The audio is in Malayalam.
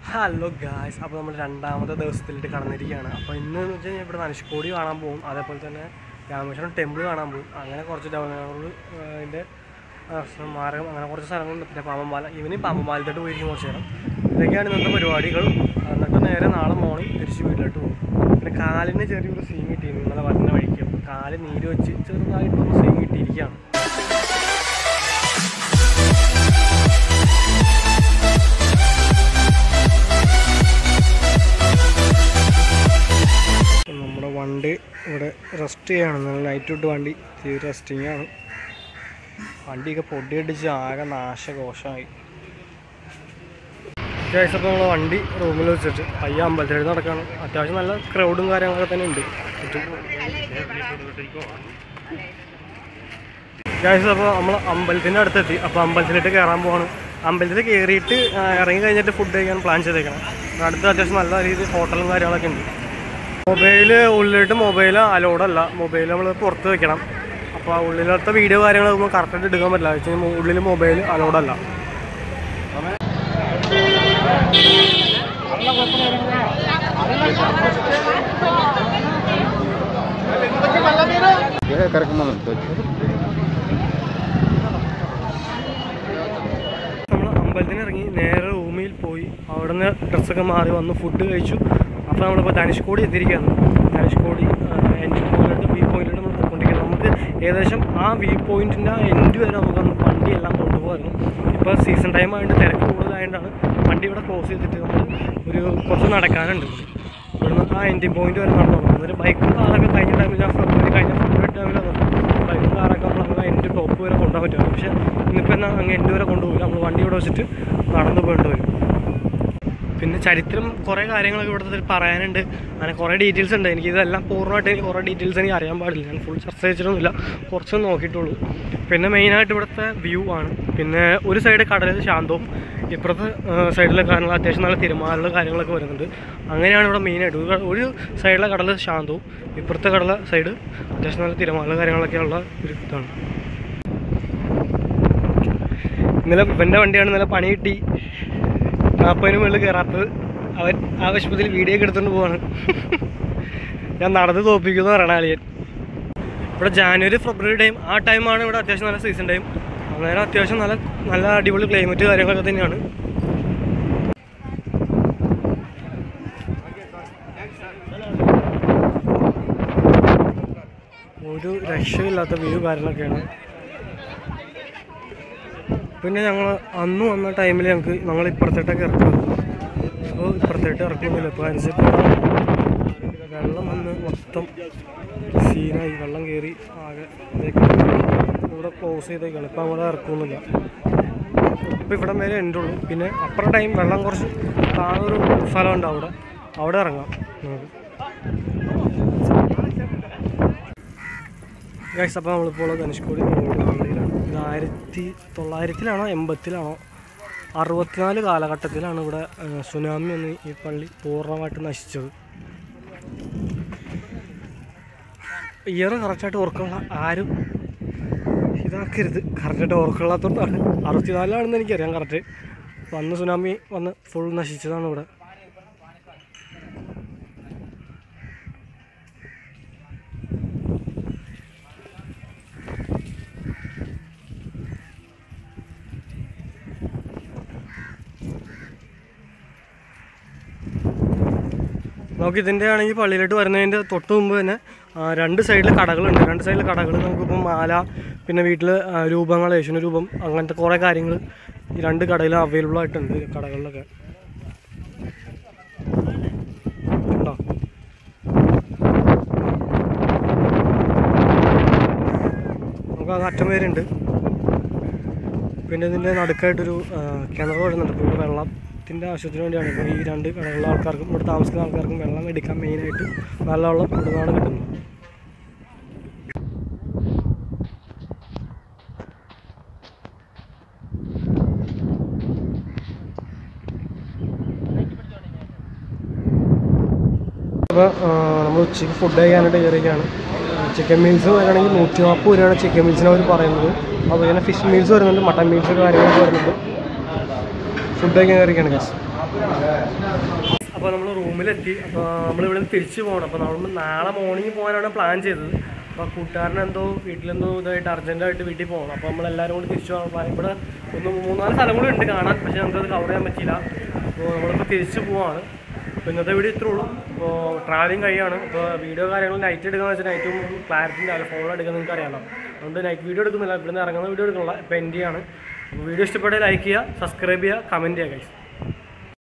ഹലോ ഗായ്സ് അപ്പോൾ നമ്മൾ രണ്ടാമത്തെ ദിവസത്തിലേക്ക് കടന്നിരിക്കുകയാണ് അപ്പോൾ ഇന്ന് എന്ന് വെച്ച് കഴിഞ്ഞാൽ ഇവിടെ ധനുഷ്കോടി കാണാൻ പോകും അതേപോലെ തന്നെ രാമേശ്വരം ടെമ്പിൾ കാണാൻ പോകും അങ്ങനെ കുറച്ച് ഡെവലപ്പറുകൾ അതിൻ്റെ സ്മാരകം അങ്ങനെ കുറച്ച് സ്ഥലങ്ങളുണ്ട് പിന്നെ പാമ്പമ്പാല ഇവന് പാമ്പമ്പാലത്തോട്ട് പോയിരിക്കും കുറച്ച് നേരം ഇതൊക്കെയാണ് ഇന്നത്തെ പരിപാടികൾ എന്നിട്ട് നേരെ നാളെ മോർണിംഗ് തിരിച്ച് വീട്ടിലോട്ട് പോകും പിന്നെ കാലിന് ചെറിയൊരു സീൻ കിട്ടിയിരുന്നു ഇന്നലെ വരുന്ന വഴിക്ക് അപ്പോൾ കാല് നീര് വെച്ച് ചെറുതായിട്ടൊന്ന് സീൻ കിട്ടിയിരിക്കുകയാണ് നമ്മുടെ വണ്ടി ഇവിടെ റെസ്റ്റ് ചെയ്യാണ് നല്ല നൈറ്റ് തൊട്ട് വണ്ടി റെസ്റ്റിംഗ് ആണ് വണ്ടിയൊക്കെ പൊടിയടിച്ച് ആകെ നാശകോശമായി ഗൈസ് അപ്പോൾ നമ്മൾ വണ്ടി റൂമിൽ വെച്ചിട്ട് പയ്യ അമ്പലത്തിലേക്ക് നടക്കാണ് അത്യാവശ്യം നല്ല ക്രൗഡും കാര്യങ്ങളൊക്കെ തന്നെ ഉണ്ട് ഗൈസ് അപ്പോൾ നമ്മൾ അമ്പലത്തിൻ്റെ അടുത്തെത്തി അപ്പോൾ അമ്പലത്തിലേക്ക് കയറാൻ പോവാണ് അമ്പലത്തിൽ കയറിയിട്ട് ആ, ഇറങ്ങി കഴിഞ്ഞിട്ട് ഫുഡ് കഴിക്കാൻ പ്ലാൻ ചെയ്തേക്കണം അടുത്ത് അത്യാവശ്യം നല്ല രീതിയിൽ ഹോട്ടലും കാര്യങ്ങളൊക്കെ ഉണ്ട് മൊബൈൽ ഉള്ളിലിട്ട് മൊബൈൽ അലോഡല്ല മൊബൈൽ നമ്മൾ പുറത്ത് വെക്കണം അപ്പോൾ ഉള്ളിലത്തെ വീഡിയോ കാര്യങ്ങളൊക്കെ നമുക്ക് കറക്റ്റായിട്ട് എടുക്കാൻ പറ്റില്ല വെച്ച് കഴിഞ്ഞാൽ ഉള്ളിൽ മൊബൈൽ അലോഡല്ല നമ്മൾ അമ്പലത്തിന് ഇറങ്ങി നേരെ റൂമിൽ പോയി അവിടെ നിന്ന് ഡ്രസ്സൊക്കെ മാറി വന്ന് ഫുഡ് കഴിച്ചു അപ്പോൾ നമ്മളിപ്പോൾ ധനുഷ്കോടി എത്തിയിരിക്കുകയാണ് ധനുഷ്കോടി എൻഡ് പോയിന്റ് ബി പോയിന്റിൽ നമ്മൾ പോയിക്കൊണ്ടിരിക്കുകയാണ് നമുക്ക് ഏകദേശം ആ വി പോയിന്റിൻ്റെ ആ എൻഡ് വരെ നമുക്കൊന്ന് വണ്ടി എല്ലാം കൊണ്ടുപോകായിരുന്നു ഇപ്പോൾ സീസൺ ടൈം ആയതുകൊണ്ട് തിരക്ക് കൂടുതലായതുകൊണ്ടാണ് വണ്ടി ഇവിടെ ക്ലോസ് ചെയ്തിട്ട് നമ്മൾ ഒരു കുറച്ച് നടക്കാനുണ്ട് ഇവിടുന്ന് ആ എൻഡിങ് പോയിന്റ് വരെ നടന്നു പോകും എന്നിട്ട് ബൈക്കും കാറൊക്കെ കഴിഞ്ഞ ടൈമിൽ ഞാൻ ഫെബ്രുവരി കഴിഞ്ഞ ഫെബ്രുവരി ടൈമിലാണ് ബൈക്കും കാറൊക്കെ നമ്മൾ അങ്ങ് എൻ്റെ ടോപ്പ് വരെ കൊണ്ടുപോകാൻ പറ്റും പക്ഷേ ഇന്നിപ്പോൾ എന്നാൽ അങ്ങ് എൻ്റെ വരെ കൊണ്ടുപോകില്ല നമ്മൾ വണ്ടി ഇവിടെ വെച്ചിട്ട് നടന്നു പോകേണ്ടി വരും പിന്നെ ചരിത്രം കുറേ കാര്യങ്ങളൊക്കെ ഇവിടുത്തെ പറയാനുണ്ട് അങ്ങനെ കുറേ ഡീറ്റെയിൽസ് ഉണ്ട് എനിക്ക് ഇതെല്ലാം പൂർണ്ണമായിട്ട് എനിക്ക് കുറേ ഡീറ്റെയിൽസ് എനിക്ക് അറിയാൻ പാടില്ല ഞാൻ ഫുൾ ചർച്ച ചെയ്തിട്ടൊന്നുമില്ല കുറച്ച് നോക്കിയിട്ടുള്ളൂ പിന്നെ മെയിനായിട്ട് ഇവിടുത്തെ വ്യൂ ആണ് പിന്നെ ഒരു സൈഡ് കടലിൽ ശാന്തവും ഇപ്പുറത്തെ സൈഡിലെ കാര്യങ്ങൾ അത്യാവശ്യം നല്ല തിരുമാലുള്ള കാര്യങ്ങളൊക്കെ വരുന്നുണ്ട് അങ്ങനെയാണ് ഇവിടെ മെയിനായിട്ട് ഒരു ക- ഒരു സൈഡിലെ കടൽ ശാന്തവും ഇപ്പുറത്തെ കടല സൈഡ് അത്യാവശ്യം നല്ല തിരുമാല കാര്യങ്ങളൊക്കെ ഉള്ള ഒരു ഇതാണ് ഇന്നലെ ഇവൻ്റെ വണ്ടിയാണ് ഇന്നലെ പണി കിട്ടി നാൽപ്പതിന് മുകളിൽ കയറാത്തത് അവൻ ആവശ്യത്തിൽ വീഡിയോ ഒക്കെ എടുത്തുകൊണ്ട് പോവാണ് ഞാൻ നടന്ന് തോപ്പിക്കുന്നു പറയണ അളിയൻ ഇവിടെ ജാനുവരി ഫെബ്രുവരി ടൈം ആ ടൈമാണ് ഇവിടെ അത്യാവശ്യം നല്ല സീസൺ ടൈം അന്നേരം അത്യാവശ്യം നല്ല നല്ല അടിപൊളി ക്ലൈമറ്റ് കാര്യങ്ങളൊക്കെ തന്നെയാണ് ഒരു രക്ഷയില്ലാത്ത വ്യൂ കാര്യങ്ങളൊക്കെയാണ് പിന്നെ ഞങ്ങൾ അന്ന് വന്ന ടൈമിൽ ഞങ്ങൾക്ക് ഞങ്ങൾ ഇപ്പുറത്തേട്ടൊക്കെ ഇറക്കാം ഇപ്പോൾ ഇപ്പുറത്തേട്ട് ഇറക്കുന്നില്ല ഇപ്പോൾ അനുസരിച്ച് വെള്ളം വന്ന് മൊത്തം സീനായി വെള്ളം കയറി ആകെ ഇതൊക്കെ ഇവിടെ ക്ലോസ് ചെയ്തേക്കാണ് ഇപ്പം അവിടെ ഇറക്കുന്നില്ല ഇപ്പം ഇവിടെ വരെ എൻ്റെ ഉള്ളൂ പിന്നെ അപ്പുറം ടൈം വെള്ളം കുറച്ച് താഴൊരു സ്ഥലമുണ്ട് അവിടെ അവിടെ ഇറങ്ങാം നമുക്ക് ഗൈസ് അപ്പോൾ നമ്മളിപ്പോൾ ധനുഷ്കോടി റോഡ് പള്ളിയിലാണ് ഇത് ആയിരത്തി തൊള്ളായിരത്തിലാണോ എൺപത്തിലാണോ അറുപത്തിനാല് കാലഘട്ടത്തിലാണ് ഇവിടെ ഏഹ്, സുനാമി എന്ന് ഈ പള്ളി പൂർണ്ണമായിട്ട് നശിച്ചത് ഇയർ കറക്റ്റായിട്ട് ഓർക്കുള്ള ആരും ഇതാക്കരുത് കറക്റ്റായിട്ട് ഓർക്കുള്ളത്തോണ്ടാണ് അറുപത്തിനാലിലാണെന്ന് എനിക്കറിയാം കറക്റ്റ് വന്ന് സുനാമി വന്ന് ഫുൾ നശിച്ചതാണ് ഇവിടെ നമുക്ക് ഇതിൻ്റെ ആണെങ്കിൽ പള്ളിയിലോട്ട് വരുന്നതിൻ്റെ തൊട്ട് മുമ്പ് തന്നെ ആ, രണ്ട് സൈഡിൽ കടകളുണ്ട് രണ്ട് സൈഡിൽ കടകൾ നമുക്കിപ്പോൾ മാല പിന്നെ വീട്ടിൽ രൂപങ്ങൾ യേശുവിൻ്റെ രൂപം അങ്ങനത്തെ കുറേ കാര്യങ്ങൾ ഈ രണ്ട് കടയിൽ അവൈലബിൾ ആയിട്ടുണ്ട് ഈ കടകളിലൊക്കെ ഉണ്ടോ നമുക്ക് അങ്ങ് അറ്റം വരെയുണ്ട് പിന്നെ ഇതിൻ്റെ നടുക്കായിട്ടൊരു ആ, കിണർ വരുന്നുണ്ട് ഇപ്പോൾ ഇവിടെ വെള്ളത്തിൻ്റെ ആവശ്യത്തിന് വേണ്ടിയാണ് ഇപ്പോൾ ഈ രണ്ട് കടകളിലെ ആൾക്കാർക്കും ഇവിടെ താമസിക്കുന്ന ആൾക്കാർക്കും വെള്ളം എടുക്കാൻ മെയിനായിട്ട് നല്ല വെള്ളം ഇവിടെ നിന്നാണ് കിട്ടുന്നത് അപ്പോൾ നമ്മൾ ഉച്ചയ്ക്ക് ഫുഡ് കഴിക്കാനായിട്ട് കയറിയൊക്കെയാണ് ചിക്കൻ മീൽസ് വരികയാണെങ്കിൽ നൂറ്റി നാൽപ്പത് രൂപയാണ് ചിക്കൻ മീൽസിന് അവർ പറയുന്നത് അപ്പോൾ ഇങ്ങനെ ഫിഷ് മീൽസ് വരുന്നുണ്ട് മട്ടൻ മീൽസ് കാര്യങ്ങളൊക്കെ വരുന്നുണ്ട് ഫുഡ് കഴിക്കാൻ കയറിയൊക്കെയാണ് ഗ്യാസ് അപ്പോൾ നമ്മൾ റൂമിലെത്തി അപ്പോൾ നമ്മളിവിടെ നിന്ന് തിരിച്ചു പോകണം അപ്പോൾ നമ്മൾ നാളെ മോർണിംഗ് പോകാനാണ് പ്ലാൻ ചെയ്തത് അപ്പോൾ കൂട്ടുകാരൻ എന്തോ വീട്ടിലെന്തോ ഇതായിട്ട് അർജൻറ്റായിട്ട് വീട്ടിൽ പോകണം അപ്പോൾ നമ്മളെല്ലാവരും കൂടി തിരിച്ചു പോകാൻ പ്ലാൻ ഇവിടെ ഒന്ന് മൂന്നാല് സ്ഥലം കൂടി ഉണ്ട് കാണാൻ പക്ഷേ നമുക്കത് കവർ ചെയ്യാൻ പറ്റിയില്ല അപ്പോൾ നമ്മളിപ്പോൾ തിരിച്ചു പോവാണ് അപ്പോൾ ഇന്നത്തെ വീഡിയോ ഇത്രേ ഉള്ളൂ അപ്പോൾ ട്രാവലിംഗ് കഴിയാണ് അപ്പോൾ വീഡിയോ കാര്യങ്ങൾ നൈറ്റ് എടുക്കാന്ന് വെച്ചാൽ നൈറ്റും ക്ലാരിറ്റി ഉണ്ടാവില്ല ഫോണിൽ എടുക്കുന്നത് നിങ്ങൾക്ക് അറിയാമല്ലോ അതുകൊണ്ട് നൈറ്റ് വീഡിയോ എടുക്കുന്നില്ല ഇവിടുന്ന് ഇറങ്ങുന്ന വീഡിയോ എടുക്കുന്നില്ല ഇപ്പോൾ എൻ്റെ ആണ് അപ്പോൾ വീഡിയോ ഇഷ്ടപ്പെട്ടെങ്കിൽ ലൈക്ക് ചെയ്യുക സബ്സ്ക്രൈബ് ചെയ്യുക കമൻറ്റ് ചെയ്യുക ഗൈസ്